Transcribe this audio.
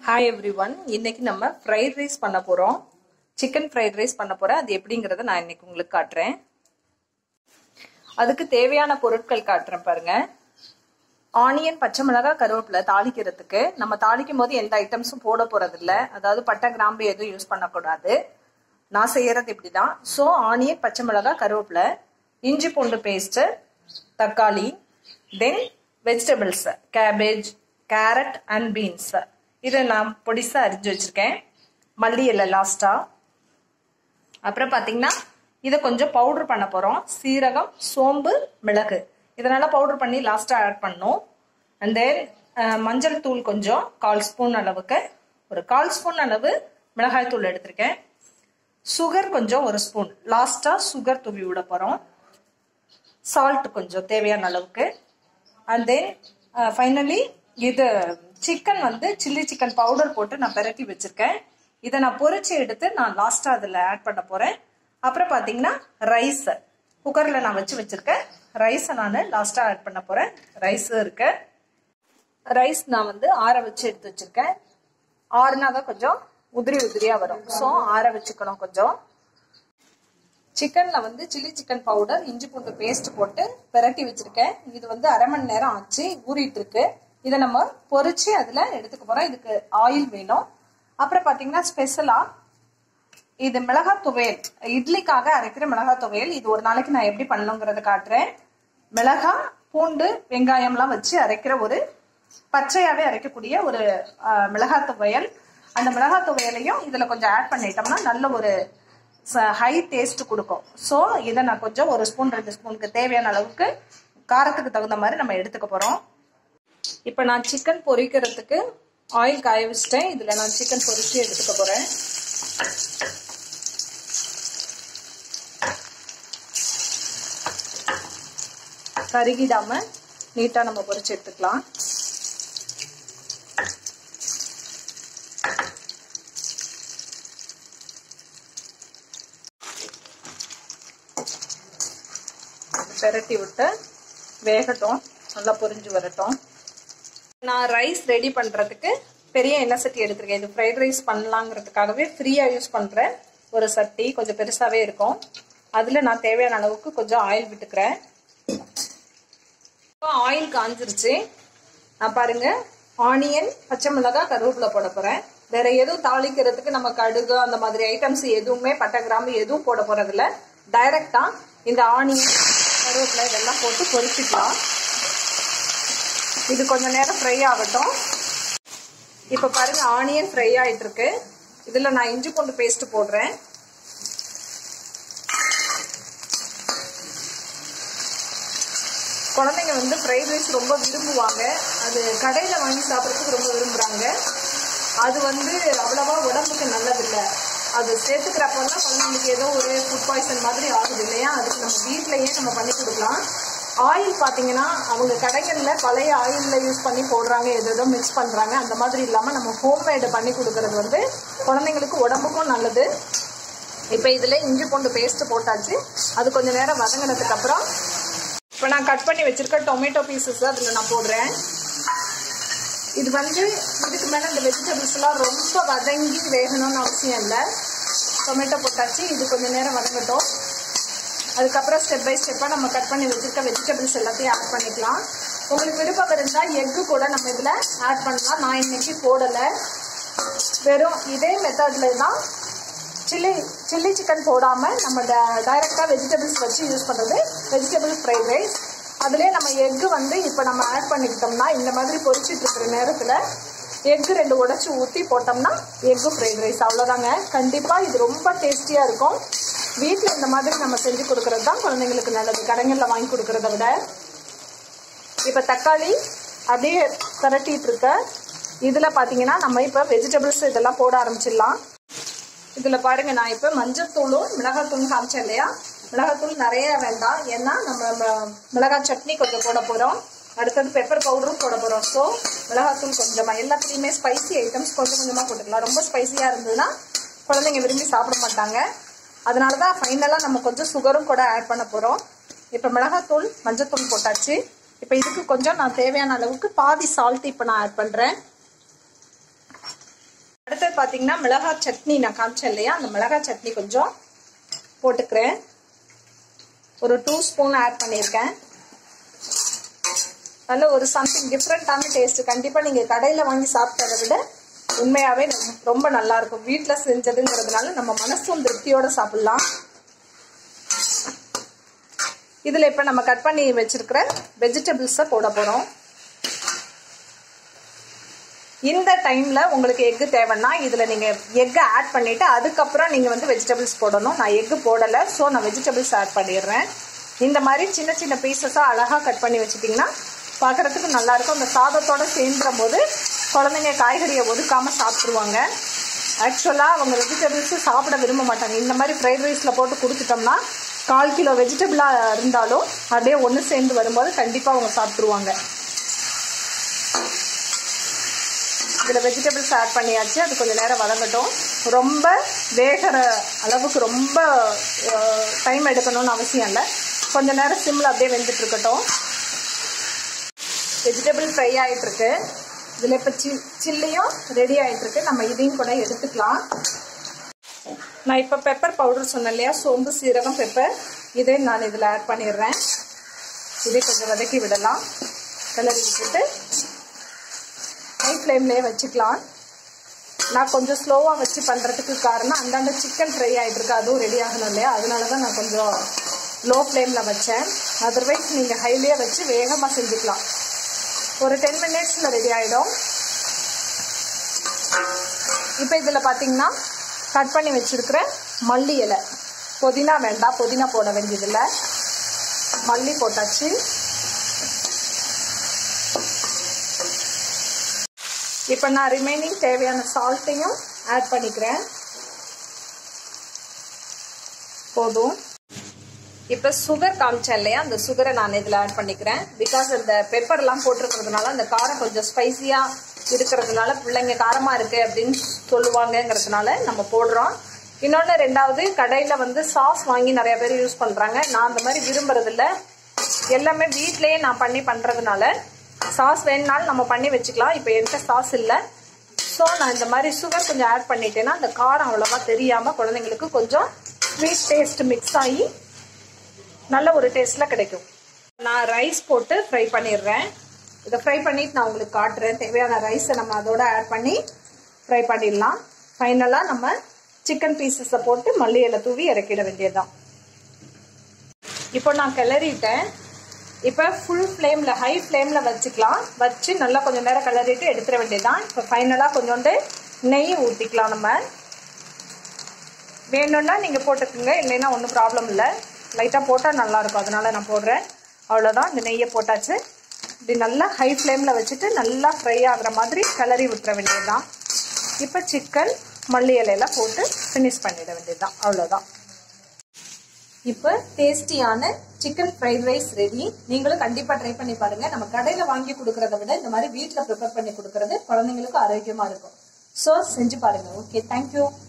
hi every one இன்னைக்கு நம்ம fried rice பண்ண போகிறோம் சிக்கன் ஃப்ரைட் ரைஸ் பண்ண போகிறேன் அது எப்படிங்கிறத நான் இன்னைக்கு உங்களுக்கு காட்டுறேன் அதுக்கு தேவையான பொருட்கள் காட்டுறேன் பாருங்க ஆனியன் பச்சை மிளகாய் கருவேப்பிலை தாளிக்கிறதுக்கு நம்ம தாளிக்கும் போது எந்த ஐட்டம்ஸும் போட போறதில்ல அதாவது பட்டை கிராம்பு எதுவும் யூஸ் பண்ணக்கூடாது நான் செய்யறது இப்படி தான் ஸோ ஆனியன் பச்சை மிளகாய் கருவேப்பிலை இஞ்சி பூண்டு பேஸ்ட்டு தக்காளி then vegetables cabbage carrot and beans இதை நான் பொடிசாக அரிஞ்சு வச்சுருக்கேன் மல்லி இலை லாஸ்ட்டாக அப்புறம் பார்த்தீங்கன்னா இதை கொஞ்சம் பவுடர் பண்ண போகிறோம் சீரகம் சோம்பு மிளகு இதனால் பவுடர் பண்ணி லாஸ்ட்டாக ஆட் பண்ணோம் அண்ட் தென் மஞ்சள் தூள் கொஞ்சம் கால் ஸ்பூன் அளவுக்கு ஒரு கால் ஸ்பூன் அளவு மிளகாய் தூள் எடுத்திருக்கேன் சுகர் கொஞ்சம் ஒரு ஸ்பூன் லாஸ்ட்டாக சுகர் தூவி விட போகிறோம் சால்ட் கொஞ்சம் தேவையான அளவுக்கு அண்ட் தென் ஃபைனலி இது சிக்கன் வந்து சில்லி சிக்கன் பவுடர் போட்டு நான் பெரட்டி வச்சிருக்கேன் இதை நான் பொரிச்சு எடுத்து நான் லாஸ்ட்டாக அதில் ஆட் பண்ண போகிறேன் அப்புறம் பார்த்தீங்கன்னா ரைஸ் குக்கரில் நான் வச்சு வச்சுருக்கேன் ரைஸை நான் லாஸ்ட்டாக ஆட் பண்ண போகிறேன் ரைஸும் இருக்கு ரைஸ் நான் வந்து ஆற வச்சு எடுத்து வச்சுருக்கேன் ஆறுனா தான் கொஞ்சம் உதிரி உதிரியாக வரும் ஸோ ஆற வச்சுக்கணும் கொஞ்சம் சிக்கன்ல வந்து சில்லி சிக்கன் பவுடர் இஞ்சி பூண்டு பேஸ்ட் போட்டு பெரட்டி வச்சிருக்கேன் இது வந்து அரை மணி நேரம் ஆச்சு ஊறிட்டு இருக்கு இதை நம்ம பொரிச்சு அதுல எடுத்துக்க போறோம் இதுக்கு ஆயில் வேணும் அப்புறம் பாத்தீங்கன்னா ஸ்பெஷலா இது மிளகாய் துவையல் இட்லிக்காக அரைக்கிற மிளகாய் துவையல் இது ஒரு நாளைக்கு நான் எப்படி பண்ணணுங்கிறத காட்டுறேன் மிளகாய் பூண்டு வெங்காயம்லாம் வச்சு அரைக்கிற ஒரு பச்சையாவே அரைக்கக்கூடிய ஒரு மிளகாய் துவையல் அந்த மிளகாய் துவையலையும் இதுல கொஞ்சம் ஆட் பண்ணிட்டோம்னா நல்ல ஒரு ஹை டேஸ்ட் கொடுக்கும் ஸோ இதை நான் கொஞ்சம் ஒரு ஸ்பூன் ரெண்டு ஸ்பூனுக்கு தேவையான அளவுக்கு காரத்துக்கு தகுந்த மாதிரி நம்ம எடுத்துக்க போகிறோம் இப்போ நான் சிக்கன் பொரிக்கிறதுக்கு ஆயில் காய வச்சிட்டேன் இதில் நான் சிக்கன் பொரிச்சு எடுத்துக்க போகிறேன் கருகிடாம நீட்டாக நம்ம பொரிச்சு எடுத்துக்கலாம் பெரட்டி விட்டு வேகட்டும் நல்லா பொரிஞ்சு வரட்டும் நான் ரைஸ் ரெடி பண்ணுறதுக்கு பெரிய எண்ணெய் சட்டி எடுத்திருக்கேன் இது ஃப்ரைட் ரைஸ் பண்ணலாங்கிறதுக்காகவே ஃப்ரீயாக யூஸ் பண்ணுறேன் ஒரு சட்டி கொஞ்சம் பெருசாகவே இருக்கும் அதில் நான் தேவையான அளவுக்கு கொஞ்சம் ஆயில் விட்டுக்கிறேன் ஆயில் காஞ்சிருச்சு நான் பாருங்க ஆனியன் பச்சை மிளகாய் கருவேப்பிலை போட போகிறேன் வேற எதுவும் தாளிக்கிறதுக்கு நம்ம கடுகு அந்த மாதிரி ஐட்டம்ஸ் எதுவுமே பட்டை கிராம்பு எதுவும் போட போகிறதில்ல டைரக்டா இந்த ஆனியன் கருவேப்பிலை இதெல்லாம் போட்டு பொரிச்சுக்கலாம் இது கொஞ்ச நேரம் ஃப்ரை ஆகட்டும் இப்போ பாருங்க ஆனியன் ஃப்ரை ஆயிட்டு இருக்கு இதுல நான் இஞ்சி பூண்டு பேஸ்ட் போடுறேன் குழந்தைங்க வந்து ஃப்ரைட் ரைஸ் ரொம்ப விரும்புவாங்க அது கடையில் வாங்கி சாப்பிட்றதுக்கு ரொம்ப விரும்புகிறாங்க அது வந்து அவ்வளவா உடம்புக்கு நல்லதில்லை அது சேர்த்துக்கிறப்பெல்லாம் குழந்தைங்களுக்கு ஏதோ ஒரு ஃபுட் பாய்சன் மாதிரி ஆகுது இல்லையா அதுக்கு நம்ம வீட்லயே நம்ம பண்ணி கொடுக்கலாம் ஆயில் பார்த்தீங்கன்னா அவங்க கடைகளில் பழைய ஆயிலில் யூஸ் பண்ணி போடுறாங்க எது ஏதோ மிக்ஸ் பண்ணுறாங்க அந்த மாதிரி இல்லாமல் நம்ம ஹோம்மேடு பண்ணி கொடுக்கறது வந்து குழந்தைங்களுக்கு உடம்புக்கும் நல்லது இப்போ இதில் இஞ்சி பூண்டு பேஸ்ட் போட்டாச்சு அது கொஞ்சம் நேரம் வதங்கினதுக்கு அப்புறம் இப்போ நான் கட் பண்ணி வச்சிருக்க டொமேட்டோ பீசஸ் அதில் நான் போடுறேன் இது வந்து இதுக்கு மேலே இந்த வெஜிடபிள்ஸ் எல்லாம் ரொம்ப வதங்கி வேகணும்னு அவசியம் இல்லை டொமேட்டோ போட்டாச்சு இது கொஞ்சம் நேரம் வதங்கட்டும் அதுக்கப்புறம் ஸ்டெப் பை ஸ்டெப்பாக நம்ம கட் பண்ணி வச்சுருக்க வெஜிடபிள்ஸ் எல்லாத்தையும் ஆட் பண்ணிக்கலாம் உங்களுக்கு விருப்பம் இருந்தால் எக்கு கூட நம்ம இதில் ஆட் பண்ணலாம் நான் இன்னைக்கு போடலை வெறும் இதே மெத்தடில் தான் சில்லி சில்லி சிக்கன் போடாமல் நம்ம டைரெக்டாக வெஜிடபிள்ஸ் வச்சு யூஸ் பண்ணுறது வெஜிடபிள் ஃப்ரைட் ரைஸ் அதுலேயே நம்ம எக்கு வந்து இப்போ நம்ம ஆட் பண்ணிக்கிட்டோம்னா இந்த மாதிரி பொரிச்சிட்டு இருக்கிற நேரத்தில் எக்கு ரெண்டு உடச்சி ஊற்றி போட்டோம்னா எக்கு ஃப்ரைட் ரைஸ் அவ்வளோதாங்க கண்டிப்பாக இது ரொம்ப டேஸ்டியாக இருக்கும் வீட்டில் இந்த மாதிரி நம்ம செஞ்சு கொடுக்கறது தான் குழந்தைங்களுக்கு நல்லது கடைகளில் வாங்கி கொடுக்கறத விட இப்போ தக்காளி அப்படியே திரட்டிட்டு இருக்க இதில் பார்த்தீங்கன்னா நம்ம இப்போ வெஜிடபிள்ஸ் இதெல்லாம் போட ஆரம்பிச்சிடலாம் இதில் பாருங்க நான் இப்போ மஞ்சள் தூளும் மிளகாத்தூளும் காமிச்சேன் இல்லையா மிளகாத்தூள் நிறைய வேண்டாம் ஏன்னா நம்ம மிளகாய் சட்னி கொஞ்சம் போட போகிறோம் அடுத்தது பெப்பர் பவுடரும் போட போகிறோம் ஸோ மிளகாத்தூள் கொஞ்சமாக எல்லாத்துலேயுமே ஸ்பைசி ஐட்டம்ஸ் கொஞ்சம் கொஞ்சமாக போட்டுக்கலாம் ரொம்ப ஸ்பைசியாக இருந்ததுன்னா குழந்தைங்க விரும்பி சாப்பிட மாட்டாங்க அதனால தான் ஃபைனலாக நம்ம கொஞ்சம் சுகரும் கூட ஆட் பண்ண போகிறோம் இப்போ மிளகாத்தூள் மஞ்சத்தூள் போட்டாச்சு இப்போ இதுக்கு கொஞ்சம் நான் தேவையான அளவுக்கு பாதி சால்ட் இப்போ நான் ஆட் பண்ணுறேன் அடுத்தது பார்த்தீங்கன்னா மிளகாய் சட்னி நான் காமிச்சேன் இல்லையா அந்த மிளகாய் சட்னி கொஞ்சம் போட்டுக்கிறேன் ஒரு டூ ஸ்பூன் ஆட் பண்ணியிருக்கேன் நல்ல ஒரு சம்திங் டிஃப்ரெண்ட்டான டேஸ்ட் கண்டிப்பாக நீங்கள் கடையில் வாங்கி சாப்பிட்டதை விட உண்மையாகவே ரொம்ப நல்லா இருக்கும் வீட்டில் செஞ்சதுங்கிறதுனால நம்ம மனசும் திருப்தியோட சாப்பிடலாம் இதில் இப்போ நம்ம கட் பண்ணி வச்சிருக்கிற வெஜிடபிள்ஸை போட போகிறோம் இந்த டைம்ல உங்களுக்கு எக்கு தேவைன்னா இதுல நீங்க எக்கை ஆட் பண்ணிட்டு அதுக்கப்புறம் நீங்க வந்து வெஜிடபிள்ஸ் போடணும் நான் எக்கு போடல ஸோ நான் வெஜிடபிள்ஸ் ஆட் பண்ணிடுறேன் இந்த மாதிரி சின்ன சின்ன பீசஸா அழகா கட் பண்ணி வச்சுட்டீங்கன்னா பார்க்கறதுக்கு நல்லா இருக்கும் அந்த சாதத்தோட சேர்ந்துற போது குழந்தைங்க காய்கறியை ஒதுக்காம சாப்பிட்ருவாங்க ஆக்சுவலாக அவங்க வெஜிடபிள்ஸ் சாப்பிட விரும்ப மாட்டாங்க இந்த மாதிரி ஃப்ரைட் ரைஸில் போட்டு கொடுத்துட்டோம்னா கால் கிலோ வெஜிடபிளாக இருந்தாலும் அப்படியே ஒன்று சேர்ந்து வரும்போது கண்டிப்பாக அவங்க சாப்பிட்ருவாங்க இதில் வெஜிடபிள்ஸ் ஆட் பண்ணியாச்சு அது கொஞ்சம் நேரம் வதங்கட்டும் ரொம்ப வேகிற அளவுக்கு ரொம்ப டைம் எடுக்கணும்னு அவசியம் இல்லை கொஞ்ச நேரம் சிம்மில் அப்படியே வெந்துட்டு இருக்கட்டும் வெஜிடபிள் ஃப்ரை ஆகிட்டு இருக்கு இதில் இப்போ சி சில்லியும் ரெடி ஆகிட்டு இருக்கு நம்ம இதையும் கூட எடுத்துக்கலாம் நான் இப்போ பெப்பர் பவுடர் சொன்னேன் இல்லையா சோம்பு சீரகம் பெப்பர் இதை நான் இதில் ஆட் பண்ணிடுறேன் இதை கொஞ்சம் வதக்கி விடலாம் கிளறி விட்டுட்டு ஹை ஃப்ளேம்லேயே வச்சுக்கலாம் நான் கொஞ்சம் ஸ்லோவாக வச்சு பண்ணுறதுக்கு காரணம் அந்தாண்ட சிக்கன் ஃப்ரை ஆகிட்டு இருக்கு அதுவும் ரெடி ஆகணும் இல்லையா அதனால தான் நான் கொஞ்சம் லோ ஃப்ளேமில் வச்சேன் அதர்வைஸ் நீங்கள் ஹைலேயே வச்சு வேகமாக செஞ்சுக்கலாம் ஒரு டென் மினிட்ஸில் ரெடி ஆகிடும் இப்போ இதில் பார்த்தீங்கன்னா கட் பண்ணி வச்சுருக்கிற மல்லி இலை புதினா வேண்டாம் புதினா போட வேண்டியதில்லை மல்லி போட்டாச்சு இப்போ நான் ரிமைனிங் தேவையான சால்ட்டையும் ஆட் பண்ணிக்கிறேன் போதும் இப்போ சுகர் காமிச்சேன் இல்லையா அந்த சுகரை நான் இதில் ஆட் பண்ணிக்கிறேன் பிகாஸ் இந்த பெப்பர்லாம் போட்டிருக்கிறதுனால அந்த காரம் கொஞ்சம் ஸ்பைசியாக இருக்கிறதுனால பிள்ளைங்க காரமாக இருக்குது அப்படின்னு சொல்லுவாங்கங்கிறதுனால நம்ம போடுறோம் இன்னொன்று ரெண்டாவது கடையில் வந்து சாஸ் வாங்கி நிறைய பேர் யூஸ் பண்ணுறாங்க நான் அந்த மாதிரி விரும்புறதில்ல எல்லாமே வீட்லேயே நான் பண்ணி பண்ணுறதுனால சாஸ் வேணுனாலும் நம்ம பண்ணி வச்சுக்கலாம் இப்போ என்கிட்ட சாஸ் இல்லை ஸோ நான் இந்த மாதிரி சுகர் கொஞ்சம் ஆட் பண்ணிட்டேன்னா அந்த காரம் அவ்வளோவா தெரியாமல் குழந்தைங்களுக்கு கொஞ்சம் ஸ்வீட் டேஸ்ட் மிக்ஸ் ஆகி நல்ல ஒரு டேஸ்ட்டில் கிடைக்கும் நான் ரைஸ் போட்டு ஃப்ரை பண்ணிடுறேன் இதை ஃப்ரை பண்ணிட்டு நான் உங்களுக்கு காட்டுறேன் தேவையான ரைஸை நம்ம அதோட ஆட் பண்ணி ஃப்ரை பண்ணிடலாம் ஃபைனலாக நம்ம சிக்கன் பீசஸை போட்டு மல்லி இலை தூவி இறக்கிட வேண்டியதுதான் இப்போ நான் கிளறிட்டேன் இப்போ ஃபுல் ஃப்ளேமில் ஹை ஃப்ளேமில் வச்சுக்கலாம் வச்சு நல்லா கொஞ்சம் நேரம் கிளறிட்டு எடுத்துட வேண்டியதுதான் இப்போ ஃபைனலாக கொஞ்சோண்டு நெய் ஊற்றிக்கலாம் நம்ம வேணும்னா நீங்கள் போட்டுக்கோங்க இல்லைன்னா ஒன்றும் ப்ராப்ளம் இல்லை லைட்டாக போட்டால் நல்லாயிருக்கும் அதனால நான் போடுறேன் அவ்வளோதான் இந்த நெய்யை போட்டாச்சு இப்படி நல்லா ஹை ஃப்ளேமில் வச்சுட்டு நல்லா ஃப்ரை ஆகுற மாதிரி கிளறி விட்டுற வேண்டியதுதான் இப்போ சிக்கன் மல்லி இலையெல்லாம் போட்டு ஃபினிஷ் பண்ணிட வேண்டியதுதான் அவ்வளோதான் இப்போ டேஸ்டியான சிக்கன் ஃப்ரைட் ரைஸ் ரெடி நீங்களும் கண்டிப்பா ட்ரை பண்ணி பாருங்க நம்ம கடையில வாங்கி கொடுக்கறத விட இந்த மாதிரி வீட்டில் ப்ரிப்பேர் பண்ணி கொடுக்கறது குழந்தைங்களுக்கு ஆரோக்கியமா இருக்கும் ஸோ செஞ்சு பாருங்க ஓகே தேங்க்யூ